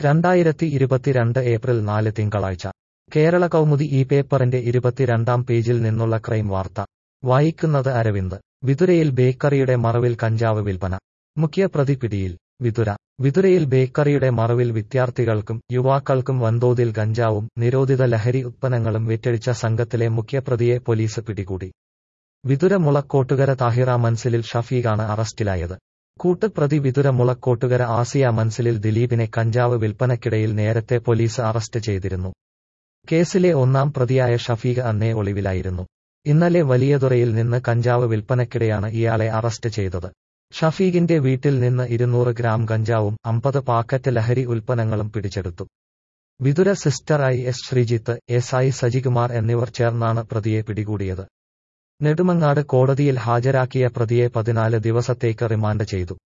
രണ്ടായിരത്തി ഇരുപത്തിരണ്ട് ഏപ്രിൽ നാല് തിങ്കളാഴ്ച കേരള കൗമുദി ഈ പേപ്പറിന്റെ ഇരുപത്തിരണ്ടാം പേജിൽ നിന്നുള്ള ക്രൈം വാർത്ത വായിക്കുന്നത് അരവിന്ദ് വിതുരയിൽ ബേക്കറിയുടെ മറവിൽ കഞ്ചാവ് വിൽപ്പന മുഖ്യ പ്രതി പിടിയിൽ വിതുര വിതുരയിൽ ബേക്കറിയുടെ മറവിൽ വിദ്യാർത്ഥികൾക്കും യുവാക്കൾക്കും വൻതോതിൽ ഗഞ്ചാവും നിരോധിത ലഹരി ഉത്പന്നങ്ങളും വിറ്റഴിച്ച സംഘത്തിലെ മുഖ്യപ്രതിയെ പോലീസ് പിടികൂടി വിതുര മുളക്കോട്ടുകര താഹിറ മൻസിലിൽ ഷഫീഖാണ് അറസ്റ്റിലായത് കൂട്ടുപ്രതി വിതുര മുളക്കോട്ടുകര ആസിയ മൻസിലിൽ ദിലീപിനെ കഞ്ചാവ് വിൽപ്പനയ്ക്കിടയിൽ നേരത്തെ പോലീസ് അറസ്റ്റ് ചെയ്തിരുന്നു കേസിലെ ഒന്നാം പ്രതിയായ ഷഫീഖ് അന്നേ ഒളിവിലായിരുന്നു ഇന്നലെ വലിയതുറയിൽ നിന്ന് കഞ്ചാവ് വിൽപ്പനയ്ക്കിടെയാണ് ഇയാളെ അറസ്റ്റ് ചെയ്തത് ഷഫീഖിന്റെ വീട്ടിൽ നിന്ന് ഇരുന്നൂറ് ഗ്രാം കഞ്ചാവും അമ്പത് പാക്കറ്റ് ലഹരി ഉൽപ്പന്നങ്ങളും പിടിച്ചെടുത്തു Vithura sister I S Sreejith S I Sajikumar എന്നിവർ ചേർന്നാണ് പ്രതിയെ പിടികൂടിയത് നെടുമങ്ങാട് കോടതിയിൽ ഹാജരാക്കിയ പ്രതിയെ പതിനാല് ദിവസത്തേക്ക് റിമാൻഡ് ചെയ്തു